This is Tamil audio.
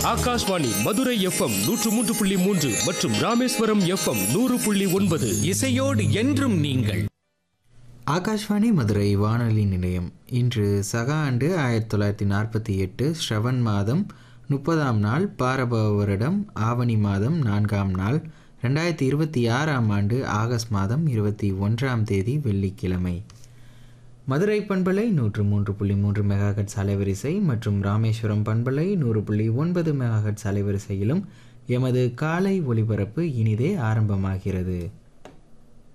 ஆகாஷ்வாணி மதுரை எஃப்எம் நூற்று மூன்று புள்ளி மூன்று மற்றும் ராமேஸ்வரம் எஃப்எம் நூறு புள்ளி ஒன்பது இசையோடு என்றும் நீங்கள் ஆகாஷ்வாணி மதுரை வானொலி நிலையம் இன்று சக ஆண்டு ஆயிரத்தி தொள்ளாயிரத்தி நாற்பத்தி எட்டு ஸ்ரவன் மாதம் முப்பதாம் நாள் பாரபவ வருடம் ஆவணி மாதம் நான்காம் நாள் ரெண்டாயிரத்தி இருபத்தி ஆறாம் ஆண்டு ஆகஸ்ட் மாதம் இருபத்தி ஒன்றாம் தேதி வெள்ளிக்கிழமை மதுரை பண்பலை நூற்று மூன்று புள்ளி மூன்று மெகாஹெட்ஸ் அலைவரிசை மற்றும் ராமேஸ்வரம் பண்பலை நூறு புள்ளி ஒன்பது மெகாஹெட்ஸ் அலைவரிசையிலும் எமது காலை ஒளிபரப்பு இனிதே ஆரம்பமாகிறது